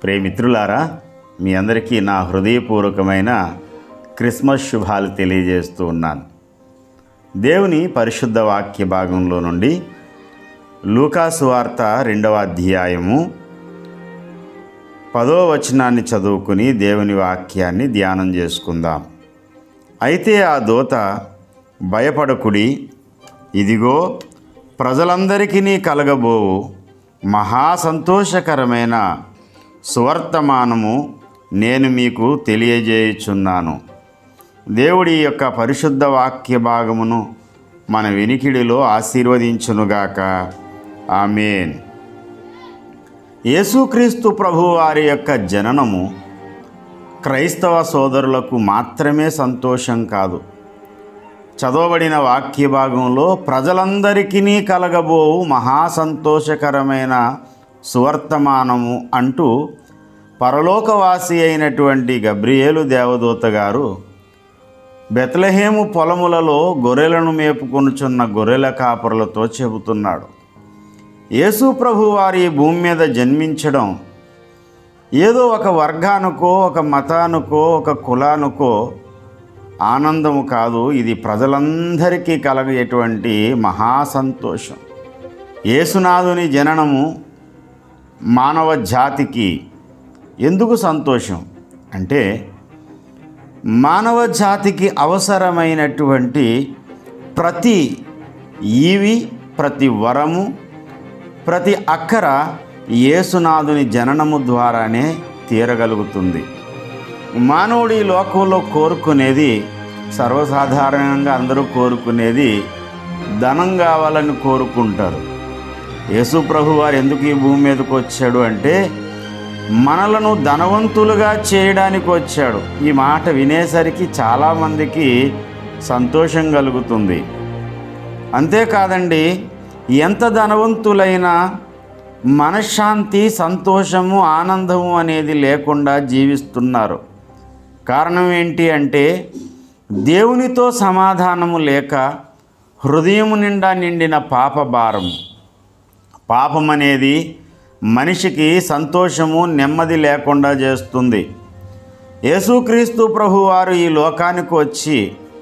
ప్రేమిత్రులారా మీ అందరికీ నా హృదయపూర్వకమైన క్రిస్మస్ శుభాలు తెలియజేస్తూ ఉన్నాను దేవుని పరిశుద్ధ వాక్య భాగంలో నుండి లూకాసు వార్త రెండవ అధ్యాయము పదో వచనాన్ని చదువుకుని దేవుని వాక్యాన్ని ధ్యానం చేసుకుందాం అయితే ఆ దూత భయపడకుడి ఇదిగో ప్రజలందరికీ కలగబోవు మహా సంతోషకరమైన సువర్తమానము నేను మీకు తెలియజేయుచున్నాను దేవుడి యొక్క పరిశుద్ధ వాక్య భాగమును మన వినికిడిలో ఆశీర్వదించునుగాక ఆమెన్ యేసుక్రీస్తు ప్రభు వారి యొక్క జననము క్రైస్తవ సోదరులకు మాత్రమే సంతోషం కాదు చదవబడిన వాక్య భాగంలో ప్రజలందరికీ కలగబోవు మహా సంతోషకరమైన సువర్తమానము అంటూ పరలోకవాసి అయినటువంటి గబ్రియేలు దేవదూత గారు బెత్లహేము పొలములలో గొర్రెలను మేపుకొనుచున్న గొర్రెల కాపరులతో చెబుతున్నాడు యేసు ప్రభు వారి ఈ భూమి మీద జన్మించడం ఏదో ఒక వర్గానికో ఒక మతానికో ఒక కులానికో ఆనందము కాదు ఇది ప్రజలందరికీ కలగేటువంటి మహా సంతోషం యేసునాథుని జననము మానవ జాతికి ఎందుకు సంతోషం అంటే మానవ జాతికి అవసరమైనటువంటి ప్రతి ఈవి ప్రతి వరము ప్రతి అక్కర యేసునాథుని జననము ద్వారానే తీరగలుగుతుంది మానవుడి లోకంలో కోరుకునేది సర్వసాధారణంగా అందరూ కోరుకునేది ధనం కావాలని కోరుకుంటారు యేసు ప్రభు వారు ఎందుకు ఈ భూమి మీదకి వచ్చాడు అంటే మనలను ధనవంతులుగా చేయడానికి వచ్చాడు ఈ మాట వినేసరికి చాలామందికి సంతోషం కలుగుతుంది అంతేకాదండి ఎంత ధనవంతులైనా మనశ్శాంతి సంతోషము ఆనందము అనేది లేకుండా జీవిస్తున్నారు కారణం ఏంటి అంటే దేవునితో సమాధానము లేక హృదయము నిండా నిండిన పాప భారం పాపం అనేది మనిషికి సంతోషము నెమ్మది లేకుండా చేస్తుంది యేసుక్రీస్తు ప్రభువారు ఈ లోకానికి వచ్చి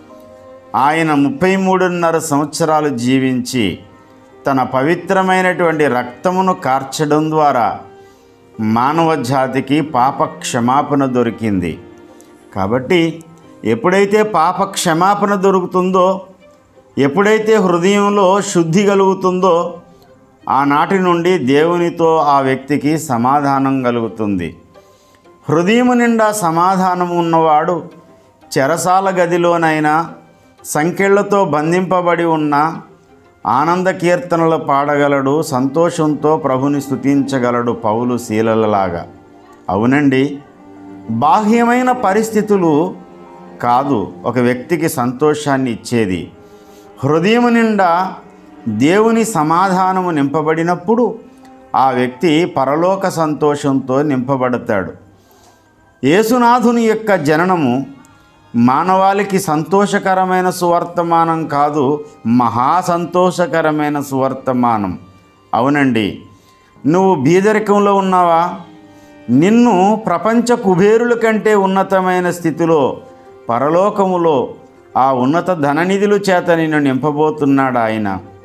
ఆయన ముప్పై మూడున్నర సంవత్సరాలు జీవించి తన పవిత్రమైనటువంటి రక్తమును కార్చడం ద్వారా మానవ జాతికి పాప క్షమాపణ దొరికింది కాబట్టి ఎప్పుడైతే పాప క్షమాపణ దొరుకుతుందో ఎప్పుడైతే హృదయంలో శుద్ధి కలుగుతుందో ఆనాటి నుండి దేవునితో ఆ వ్యక్తికి సమాధానం కలుగుతుంది హృదయం నిండా సమాధానం ఉన్నవాడు చెరసాల గదిలోనైనా సంకెళ్లతో బంధింపబడి ఉన్న ఆనంద కీర్తనలు పాడగలడు సంతోషంతో ప్రభుని స్తుతించగలడు పౌలు శీలలలాగా అవునండి బాహ్యమైన పరిస్థితులు కాదు ఒక వ్యక్తికి సంతోషాన్ని ఇచ్చేది హృదయం నిండా దేవుని సమాధానము నింపబడినప్పుడు ఆ వ్యక్తి పరలోక సంతోషంతో నింపబడతాడు యేసునాథుని యొక్క జననము మానవాళికి సంతోషకరమైన సువర్తమానం కాదు మహా సంతోషకరమైన సువర్తమానం అవునండి నువ్వు బీదరికంలో ఉన్నావా నిన్ను ప్రపంచ కుబేరుల కంటే ఉన్నతమైన స్థితిలో పరలోకములో ఆ ఉన్నత ధననిధుల చేత నిన్ను నింపబోతున్నాడు ఆయన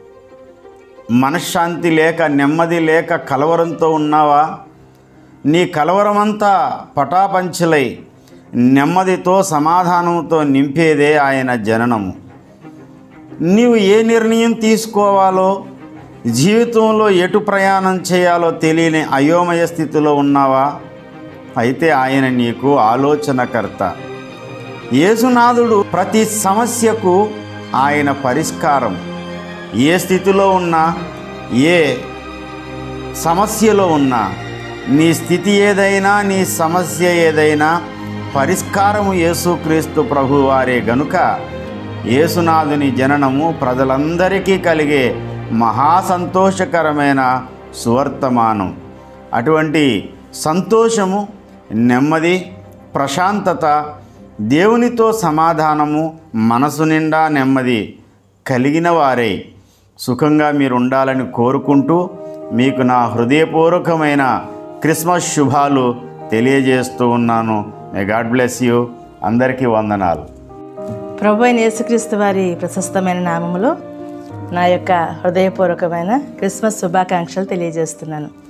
మనశ్శాంతి లేక నెమ్మది లేక కలవరంతో ఉన్నావా నీ కలవరమంతా పటాపంచలై నెమ్మదితో సమాధానంతో నింపేదే ఆయన జననము నీవు ఏ నిర్ణయం తీసుకోవాలో జీవితంలో ఎటు ప్రయాణం చేయాలో తెలియని అయోమయ స్థితిలో ఉన్నావా అయితే ఆయన నీకు ఆలోచనకర్త యేసునాథుడు ప్రతి సమస్యకు ఆయన పరిష్కారం ఏ స్థితిలో ఉన్నా ఏ సమస్యలో ఉన్నా నీ స్థితి ఏదైనా నీ సమస్య ఏదైనా పరిష్కారము యేసుక్రీస్తు ప్రభు వారే గనుక యేసునాథుని జననము ప్రజలందరికీ కలిగే మహా సంతోషకరమైన సువర్తమానం అటువంటి సంతోషము నెమ్మది ప్రశాంతత దేవునితో సమాధానము మనసు నిండా నెమ్మది కలిగిన వారే సుఖంగా మీరు ఉండాలని కోరుకుంటూ మీకు నా హృదయపూర్వకమైన క్రిస్మస్ శుభాలు తెలియజేస్తూ ఉన్నాను మే గాడ్ బ్లెస్ యూ అందరికీ వందనాలు ప్రభు అయిన యేసుక్రీస్తు వారి ప్రశస్తమైన నామములో నా యొక్క హృదయపూర్వకమైన క్రిస్మస్ శుభాకాంక్షలు తెలియజేస్తున్నాను